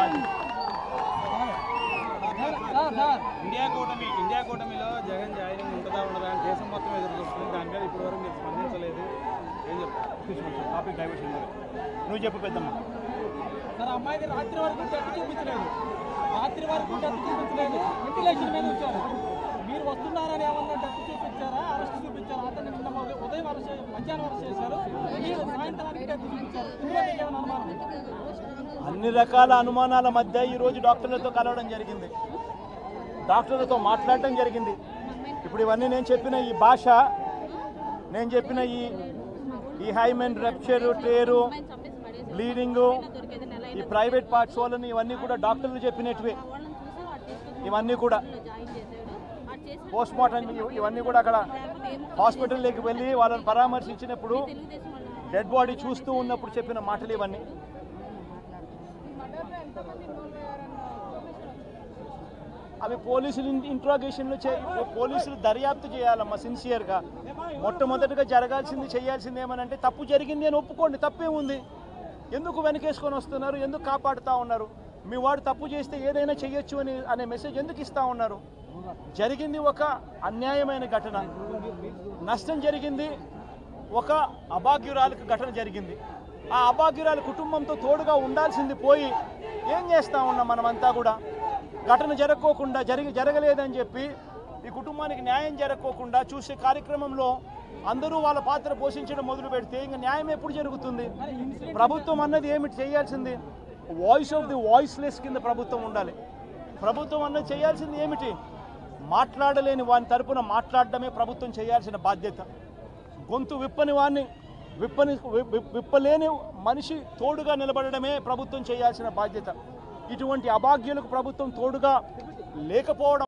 party India కూటమి India కూటమిలో Jagan joining ఉంటుందా ఉండదా అని దేశం మొత్తం ఎదురు చూస్తుంది దాని మీద ఇప్పటి వరకు మీరు స్పందించలేదు ఏం చెప్తారు టాపిక్ డైవర్షన్ నువ్వు చెప్పు పెద్దమ్మ సార్ అమ్మాయిది రాత్రి వరకు డెత్ చూపించలేదు రాత్రి వరకు డెత్ చూపించలేదు వెంటిలేషన్ మీద ఉంచారు మీరు వస్తున్నారని ఏమన్నా డెత్ చూపించారా అరెస్ట్ చూపించారా అతన్ని నిన్న ఉదయం- ఉదయం అరెస్ట్ చే- మధ్యాహ్నం అరెస్ట్ చేశారు మీరు సాయంత్రానికి డెత్ చూపించారు ఇందులో మీకు ఏమైనా అనుమానం అన్ని రకాల అనుమానాల మధ్య ఈరోజు డాక్టర్లతో కలవడం జరిగింది డాక్టర్లతో మాట్లాడడం జరిగింది ఇప్పుడు ఇవన్నీ నేను చెప్పిన ఈ భాష నేను చెప్పిన ఈ ఈ హైమెన్ రప్చరు టేరు బ్లీడింగు ఈ ప్రైవేట్ పార్ట్స్ వాళ్ళని ఇవన్నీ కూడా డాక్టర్లు చెప్పినట్టువే ఇవన్నీ కూడా పోస్ట్ మార్టం ఇవన్నీ కూడా అక్కడ హాస్పిటల్లోకి వెళ్ళి వాళ్ళని పరామర్శించినప్పుడు డెడ్ బాడీ చూస్తూ ఉన్నప్పుడు చెప్పిన మాటలు ఇవన్నీ అవి పోలీసులు ఇంట్రాగేషన్లు చే పోలీసులు దర్యాప్తు చేయాలమ్మా సిన్సియర్గా మొట్టమొదటిగా జరగాల్సింది చేయాల్సింది ఏమనంటే తప్పు జరిగింది అని ఒప్పుకోండి తప్పే ఉంది ఎందుకు వెనకేసుకొని వస్తున్నారు ఎందుకు కాపాడుతూ ఉన్నారు మీ వాడు తప్పు చేస్తే ఏదైనా చేయొచ్చు అని అనే మెసేజ్ ఎందుకు ఇస్తూ ఉన్నారు జరిగింది ఒక అన్యాయమైన ఘటన నష్టం జరిగింది ఒక అభాగ్యురాలకు ఘటన జరిగింది ఆ అభాగ్యురాలి కుటుంబంతో తోడుగా ఉండాల్సింది పోయి ఏం చేస్తా ఉన్నాం మనమంతా కూడా ఘటన జరగకోకుండా జరిగి జరగలేదని చెప్పి ఈ కుటుంబానికి న్యాయం జరగకోకుండా చూసే కార్యక్రమంలో అందరూ వాళ్ళ పాత్ర పోషించడం మొదలు పెడితే ఇంకా న్యాయం ఎప్పుడు జరుగుతుంది ప్రభుత్వం అన్నది ఏమిటి చేయాల్సింది వాయిస్ ఆఫ్ ది వాయిస్లెస్ కింద ప్రభుత్వం ఉండాలి ప్రభుత్వం అన్నది చేయాల్సింది ఏమిటి మాట్లాడలేని వాని తరపున మాట్లాడడమే ప్రభుత్వం చేయాల్సిన బాధ్యత గొంతు విప్పని వాడిని విప్పని వి- వి- విప్పలేని మనిషి తోడుగా నిలబడడమే ప్రభుత్వం చేయాల్సిన బాధ్యత ఇటువంటి అభాగ్యులకు ప్రభుత్వం తోడుగా లేకపోవడం